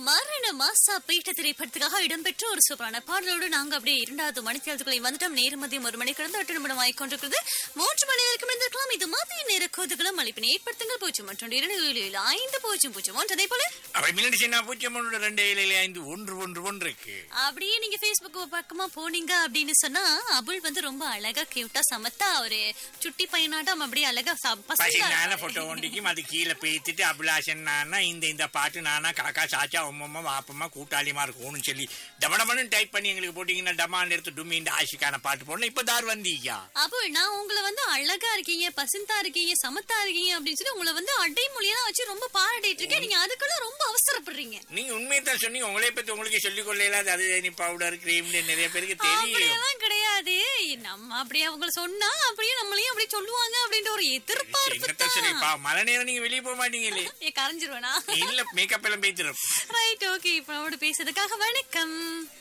மரண மாசா பீட்ட திரைப்படத்துக்காக இடம்பெற்ற ஒரு சூப்பரான பாடலோடு நாங்க அப்படியே இரண்டாவது மணித்தியாளத்துக்குள்ளே வந்துட்டோம் நேரம் மதியம் ஒரு மணிக்கு இருந்து எட்டு நிமிடம் ஆகிக்கொண்டிருக்கிறது மூன்று மணி வரைக்கும் இருந்திருக்கலாம் இது மதிய நேர கோதுகளும் அளிப்பினை ஏற்படுத்துங்கள் பூஜ்ஜியம் மற்றும் இரண்டு ஏழு ஏழு ஐந்து பூஜ்ஜியம் பூஜ்ஜியம் ஒன்று அதே போல அவை மில்லடி சின்ன பூஜ்ஜியம் ஒன்று ரெண்டு ஏழு ஏழு ஐந்து ஒன்று ஒன்று ஒன்றுக்கு அப்படியே நீங்க Facebook பக்கமா போனீங்க அப்படின்னு சொன்னா அபுல் வந்து ரொம்ப அழகா கியூட்டா சமத்தா ஒரு சுட்டி பையனாட்டம் அப்படியே அழகா ச- பசங்களா பசிங்கான இருப்பாரு. போட்டோ ஒண்டிக்கும் அது கீழே பேத்துட்டு அபிலாஷன் நானா இந்த இந்த பாட்டு நானா காக்கா சாச்சா உம்மம்மா வாப்பம்மா கூட்டாளிமா இருக்கும்னு சொல்லி டமடமனு டைப் பண்ணி எங்களுக்கு போட்டீங்கன்னா டமான் எடுத்து டும்மி இந்த ஆஷிக்கான பாட்டு போடணும் இப்ப தார் வந்தீங்க அபுல் நான் உங்களை வந்து அழகா இருக்கீங்க பசுந்தா இருக்கீங்க சமத்தா இருக்கீங்க அப்படின்னு சொல்லி உங்களை வந்து அடைமொழியெல்லாம் வச்சு ரொம்ப பாராட்டிட்டு இருக்கேன் நீங்க அதுக்கெல்லாம் ரொம்ப அவசரப்படுறீங்க நீங்க உண்மையை தான் சொன்னீங்க உங்களே பத்தி உங்களுக்கே சொல்லிக் கொள்ளலாது அது நீ பவுடர் கிரீம் நிறைய பேருக்கு தெரியும் அப்படியெல்லாம் கிடையாது நம்ம அப்படியே அவங்க சொன்னா அப்படியே நம்மளையும் அப்படியே சொல்லுவாங்க அப்படின்ற ஒரு எதிர்பார்ப்பு என்னத்த சொல்லி பா மழை நேரம் நீங்க வெளியே போக மாட்டீங்களே ஏ கரைஞ்சிருவேனா இல்ல மேக்கப் எல்லாம் பேத்துரும் ரைட் ஓகே இப்ப நம்மோட பேசுறதுக்காக வணக்கம்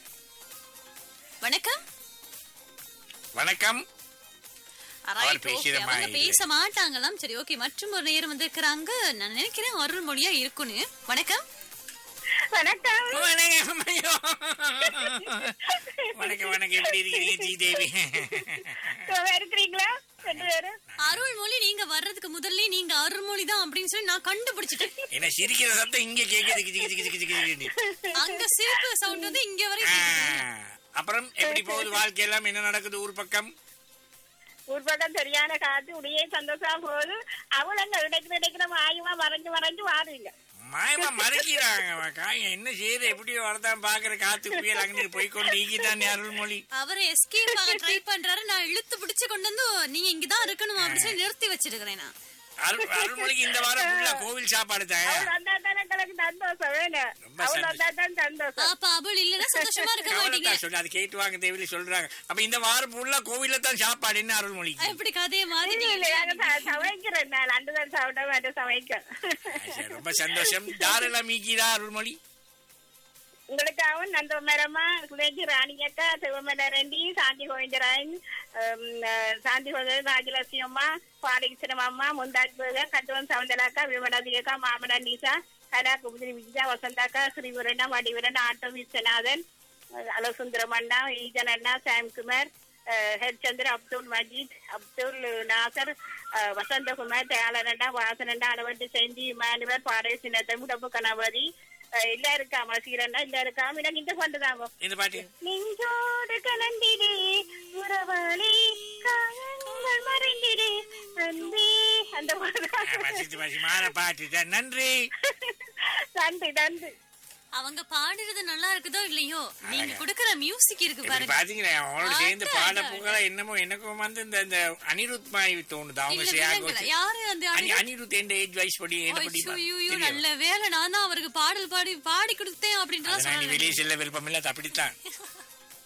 வணக்கம் வணக்கம் Right, okay. பேசிட அவங்க மாதிரி. பேச மாட்டாங்களாம் சரி ஓகே மற்றும் ஒரு நேரம் வந்திருக்கிறாங்க நான் நினைக்கிறேன் அருள்மொழியா இருக்குன்னு வணக்கம் வணக்கம் வணக்கம் ஐயோ. வணக்கம் வணக்கம் எப்படி இருக்கீங்க ஜி தேவி சுகமா இருக்கிறீங்களா ரெண்டு பேரும் அருள்மொழி நீங்க வர்றதுக்கு முதல்ல நீங்க அருள்மொழி தான் அப்படின்னு சொல்லி நான் கண்டுபிடிச்சிட்டேன் என்ன சிரிக்கிற சத்தம் இங்க கேக்குது கிச்சு கிச்சு கிச்சு கிச்சு கிச்சு அங்க சிரிப்பு சவுண்ட் வந்து இங்க ஆ, வரைக்கும் கேக்குது. அப்புறம் எப்படி போகுது வாழ்க்கை எல்லாம் என்ன நடக்குது ஊர் பக்கம் ஊர் பக்கம் சரியான காத்து உடையே சந்தோஷமா போகுது அவளங்க இடைக்கு இடைக்கிற மாயமா மறைஞ்சு மறைஞ்சு வாருங்க மாயமா மறைக்கிறாங்க காய என்ன செய்யற எப்படி வரதான் பாக்குற காத்து புயல் அங்கே போய் கொண்டு ஈகிதான் அருள்மொழி அவரை எஸ்கேப் ஆக ட்ரை பண்றாரு நான் இழுத்து பிடிச்சு கொண்டு வந்து நீங்க இங்கதான் இருக்கணும் அப்படின்னு சொல்லி நிறுத்தி வச்சிருக்கிறேன் நான் அருள் அருள்மொழிக்கு இந்த வாரம் ஃபுல்லா கோவில் சாப்பாடு தான் அவள் வந்தா தானே எனக்கு சந்தோஷம் வேணும் ரொம்ப அவள் வந்தா தான் சந்தோஷம் அப்ப அவள் இல்லைன்னா சந்தோஷமா இருக்க மாட்டீங்க கவலைத்தான் சொல்லு அது கேட்டு வாங்க தேவையில்லை சொல்றாங்க அப்ப இந்த வாரம் ஃபுல்லா கோவில்ல தான் சாப்பாடு என்ன அருள்மொழிக்கு எப்படி கதையை மாதிரி இல்ல, இல்ல, நாங்க ச- சமைக்கிறேன் நான் ரெண்டு பேரும் சாப்பிட்டா மட்டும் சமைக்க சரி, ரொம்ப சந்தோஷம் யாரெல்லாம் மீக்கிறா அருள்மொழி உங்களுக்காகவும் நந்த மரமா குலேஜி ராணியக்கா சிவமேல ரெண்டி சாந்தி கோவிந்தராயன் சாந்தி கோவிந்தர் ராஜலட்சுமி அம்மா பாடகிச்சனம் அம்மா முந்தாஜ் பேக கட்டுவன் சவுந்தலாக்கா விமலாதிகா மாமனா நீசா கலா குமுதிரி விஜயா வசந்தாக்கா ஸ்ரீவரண்ணா வடிவரன் ஆட்டோ விஸ்வநாதன் அலசுந்தரம் அண்ணா ஈஜன் அண்ணா சாம்குமார் ஹெச்சந்திர அப்துல் மஜீத் அப்துல் நாசர் அஹ், வசந்தகுமார் தயாளரண்ணா வாசனண்ணா அளவட்டி செஞ்சி இமானுவர் பாறை சின்னத்தம் டப்பு கணபதி அஹ், எல்லாம் இருக்கா மசீரண்ணா எல்லாம் இருக்கா எனக்கு இந்த கொண்டுதாங்க இந்த பாட்டு நெஞ்சோடு கலந்திடு உறவாளி காயங்கள் மறைந்திடு அன்பே அந்த ஆ, வசித்து வசி மாற பாட்டு தான். நன்றி நன்றி நன்றி அவங்க பாடுறது நல்லா இருக்குதோ இல்லையோ நீங்க கொடுக்கற மியூசிக் இருக்கு இப்படி பாருங்க பாத்தீங்களா அவங்களோட சேர்ந்து அதான், பாட அதான். புகழ என்னமோ எனக்கும் வந்து இந்த இந்த அனிருத் மாதிரி தோணுது அவங்க இல்ல, சியாக இல்லைங்களா? வச்சு. யாரு அந்த அனி- அனிருத்? அனிருத் எந்த ஏஜ் வயசு படி என்ன படி ஐயோ, ஐயோ, நல்ல வேலை நான் தான் அவருக்கு பாடல் பாடி பாடி கொடுத்தேன் அப்படின்றத அதனால நீ சொல்றேன் வெளியே செல்ல விருப்பம் இல்ல அது அப்படித்தான்